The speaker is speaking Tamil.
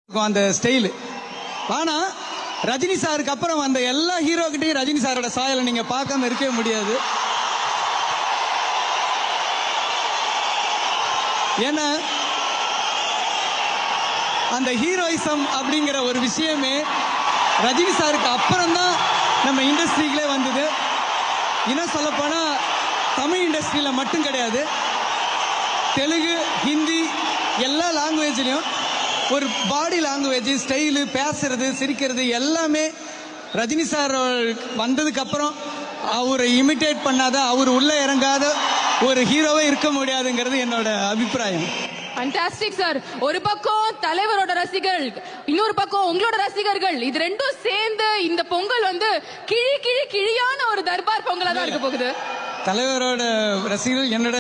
இருக்கும் அந்த ஸ்டைல் ஆனா ரஜினி சாருக்கு அப்புறம் அந்த எல்லா ஹீரோ கிட்டையும் ரஜினி சாரோட சாயலை நீங்க பார்க்காம இருக்கவே முடியாது ஏன்னா அந்த ஹீரோயிசம் அப்படிங்கிற ஒரு விஷயமே ரஜினி சாருக்கு அப்புறம் தான் நம்ம இண்டஸ்ட்ரிக்குள்ளே வந்தது இன்னும் சொல்லப்போனா தமிழ் இண்டஸ்ட்ரியில மட்டும் கிடையாது தெலுங்கு ஹிந்தி எல்லா லாங்குவேஜ்லையும் ஒரு பாடி லாங்குவேஜ் ஸ்டைலு பேசுறது சிரிக்கிறது எல்லாமே ரஜினி சார் வந்ததுக்கு அப்புறம் அவரை இமிட்டேட் பண்ணாத அவர் உள்ள இறங்காத ஒரு ஹீரோவே இருக்க முடியாதுங்கிறது என்னோட அபிப்பிராயம் ஃபண்டாஸ்டிக் சார் ஒரு பக்கம் தலைவரோட ரசிகர்கள் இன்னொரு பக்கம் உங்களோட ரசிகர்கள் இது ரெண்டும் சேர்ந்து இந்த பொங்கல் வந்து கிழி கிழி கிழியான ஒரு தர்பார் பொங்கலா தான் இருக்க போகுது தலைவரோட ரசிகர்கள் என்னோட